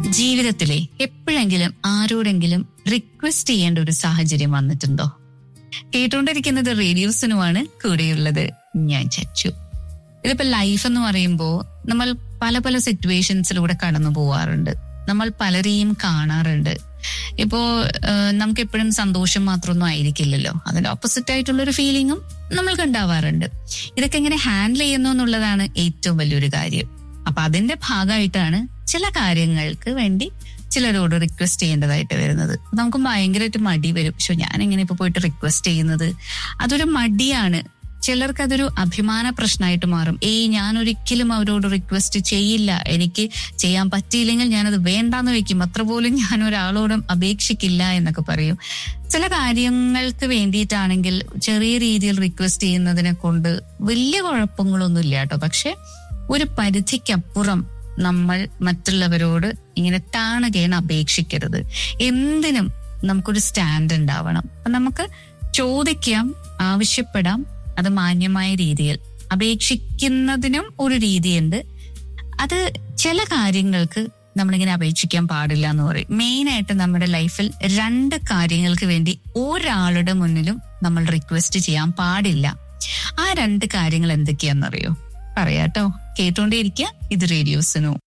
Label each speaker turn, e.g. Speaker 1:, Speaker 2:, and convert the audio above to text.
Speaker 1: ജീവിതത്തിലെ എപ്പോഴെങ്കിലും ആരോടെങ്കിലും റിക്വസ്റ്റ് ചെയ്യേണ്ട ഒരു സാഹചര്യം വന്നിട്ടുണ്ടോ കേട്ടുകൊണ്ടിരിക്കുന്നത് റേഡിയോസിനുമാണ് കൂടെയുള്ളത് ഞാൻ ചച്ചു ഇതിപ്പോ ലൈഫ് എന്ന് പറയുമ്പോൾ നമ്മൾ പല പല സിറ്റുവേഷൻസിലൂടെ കടന്നു പോവാറുണ്ട് നമ്മൾ പലരെയും കാണാറുണ്ട് ഇപ്പോ ഏഹ്, നമുക്ക് എപ്പോഴും സന്തോഷം മാത്രമൊന്നും ആയിരിക്കില്ലല്ലോ അതിന്റെ ഓപ്പോസിറ്റ് ആയിട്ടുള്ള ഒരു ഫീലിംഗും നമ്മൾക്ക് ഉണ്ടാവാറുണ്ട് ഇതൊക്കെ എങ്ങനെ ഹാൻഡിൽ ചെയ്യുന്നു എന്നുള്ളതാണ് ഏറ്റവും വലിയൊരു കാര്യം അപ്പൊ അതിന്റെ ഭാഗമായിട്ടാണ് ചില കാര്യങ്ങൾക്ക് വേണ്ടി ചിലരോട് റിക്വസ്റ്റ് ചെയ്യേണ്ടതായിട്ട് വരുന്നത് നമുക്ക് ഭയങ്കരമായിട്ട് മടി വരും പക്ഷെ ഞാൻ എങ്ങനെ ഇപ്പൊ പോയിട്ട് റിക്വസ്റ്റ് ചെയ്യുന്നത് അതൊരു മടിയാണ് ചിലർക്ക് അതൊരു അഭിമാന പ്രശ്നമായിട്ട് മാറും ഏയ് ഞാൻ ഒരിക്കലും അവരോട് റിക്വസ്റ്റ് ചെയ്യില്ല എനിക്ക് ചെയ്യാൻ പറ്റിയില്ലെങ്കിൽ ഞാനത് വേണ്ടാന്ന് വെക്കും അത്ര പോലും ഞാൻ ഒരാളോടും അപേക്ഷിക്കില്ല എന്നൊക്കെ പറയും ചില കാര്യങ്ങൾക്ക് വേണ്ടിയിട്ടാണെങ്കിൽ ചെറിയ രീതിയിൽ റിക്വസ്റ്റ് ചെയ്യുന്നതിനെ കൊണ്ട് വലിയ കുഴപ്പങ്ങളൊന്നും ഇല്ല കേട്ടോ പക്ഷെ ഒരു പരിധിക്കപ്പുറം നമ്മൾ മറ്റുള്ളവരോട് ഇങ്ങനെ താണകേണ അപേക്ഷിക്കരുത് എന്തിനും നമുക്കൊരു സ്റ്റാൻഡ് ഉണ്ടാവണം അപ്പൊ നമുക്ക് ചോദിക്കാം ആവശ്യപ്പെടാം അത് മാന്യമായ രീതിയിൽ അപേക്ഷിക്കുന്നതിനും ഒരു രീതിയുണ്ട് അത് ചില കാര്യങ്ങൾക്ക് നമ്മളിങ്ങനെ അപേക്ഷിക്കാൻ പാടില്ല എന്ന് പറയും മെയിൻ ആയിട്ട് നമ്മുടെ ലൈഫിൽ രണ്ട് കാര്യങ്ങൾക്ക് വേണ്ടി ഒരാളുടെ മുന്നിലും നമ്മൾ റിക്വസ്റ്റ് ചെയ്യാൻ പാടില്ല ആ രണ്ട് കാര്യങ്ങൾ എന്തൊക്കെയാണെന്നറിയോ പറയാട്ടോ കേട്ടോണ്ടേയിരിക്കുക ഇത് റേഡിയോസിനു